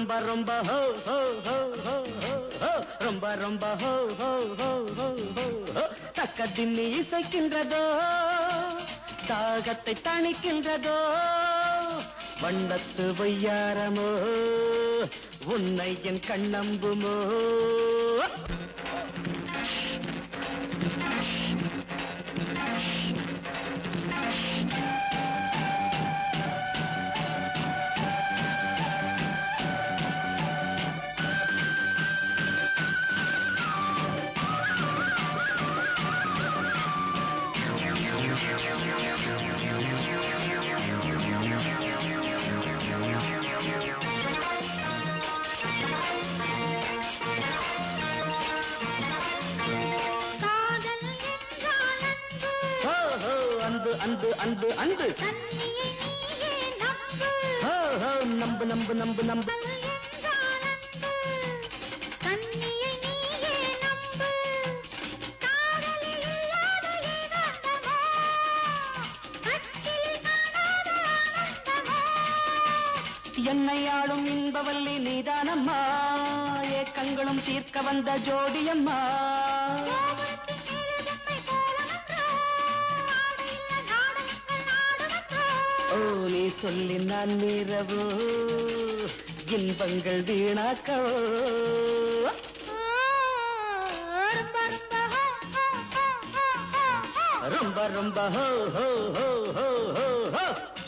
ரொம்ப ரொம்ப ஹோ ஹோ ஹோ ஹோ ஹோ ஹோ ரொம்ப ரொம்ப ஹோ ஹோ ஹோ ஹோ ஹோ ஹோ தக்க தின்னி இசைக்கின்றதோ தாகத்தை தணிக்கின்றதோ வண்ணத்து வையாரமோ உன்னை என் கண்ணம்புமோ காதல் என்றால் அன்பு ஹோ ஹோ அன்பு அன்பு அன்பு அன்பு தன்னியை நீயே நம்பு ஹோ ஹோ நம்பு நம்பு நம்பு நம்பு காதல் என்றால் அன்பு தன்னியை நீயே நம்பு காதலில் இல்லாத ஏகாந்தமோ கட்டிலில் காணாத ஆனந்தமோ என்னை ஆளும் இன்பவல்லி நீதானம்மா ஏக்கங்களும் தீர்க்க வந்த ஜோடியம்மா கோபுரத்தின் மேலுதன்மை கோலமன்றோ ஆடையில்ல நாடகங்கள் நாடுமன்றோ ஓ நீ சொல்லி நான் மீறவோ இன்பங்கள் வீணாக்கவோ ரொம்ப ரொம்ப ஹோ ஹோ ஹோ ஹோ ஹோ ஹோ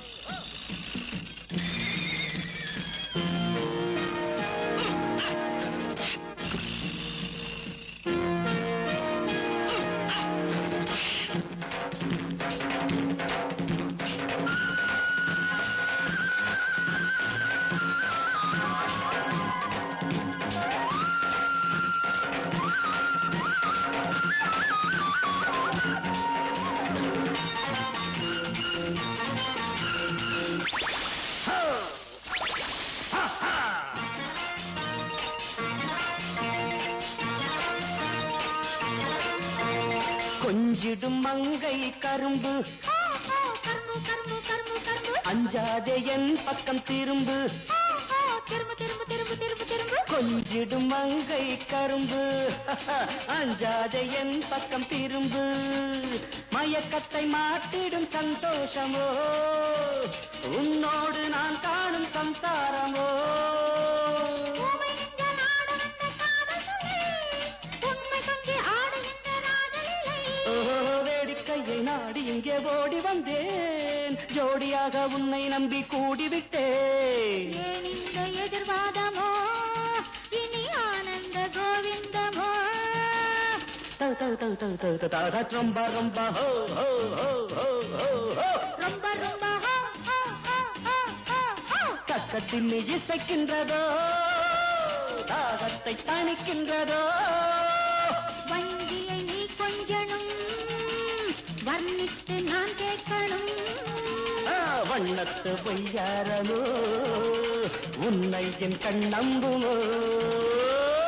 கொஞ்சிடும் மங்கை கரும்பு கரும்பு கரும்பு கரும்பு கரும்பு அஞ்சாதே என் பக்கம் திரும்பு திரும்ப திரும்ப திரும்ப திரும்ப திரும்ப கொஞ்சிடும் மங்கை கரும்பு அஞ்சாதே என் பக்கம் திரும்பு மயக்கத்தை மாட்டிடும் சந்தோஷமோ உன்னோடு நான் காணும் சம்சாரமோ ஊமை நெஞ்ச நாடு வந்த காதல் சொல்லி உண்மை கொஞ்சி ஆடுகின்ற ராஜலீலை ஓ, வேடிக்கையை நாடி இங்கே ஓடி வந்தேன் ஜோடியாக உன்னை நம்பி கூடிவிட்டேன் ஏன் இந்த எதிர்வாதமோ இனி ஆனந்த கோவிந்தமோ தௌ, தௌ, தௌ, தௌ, தௌ, தௌ, தௌ, தௌ, ரொம்ப ரொம்ப ஹோ ஹோ ஹோ ஹோ ஹோ ஹோ ரொம்ப ரொம்ப ஹோ, ஹோ, ஹோ, ஹோ, ஹோ, ஹோ. கக்கத்தின் இசைக்கின்றதோ தாகத்தை தணிக்கின்றதோ வஞ்சியை நீ கொஞ்சணும் வர்ணித்து நான் கேட்கணும் ஆ, வண்ணத்து பொய்யாரமோ உன்னை என் கண்ணம்புமோ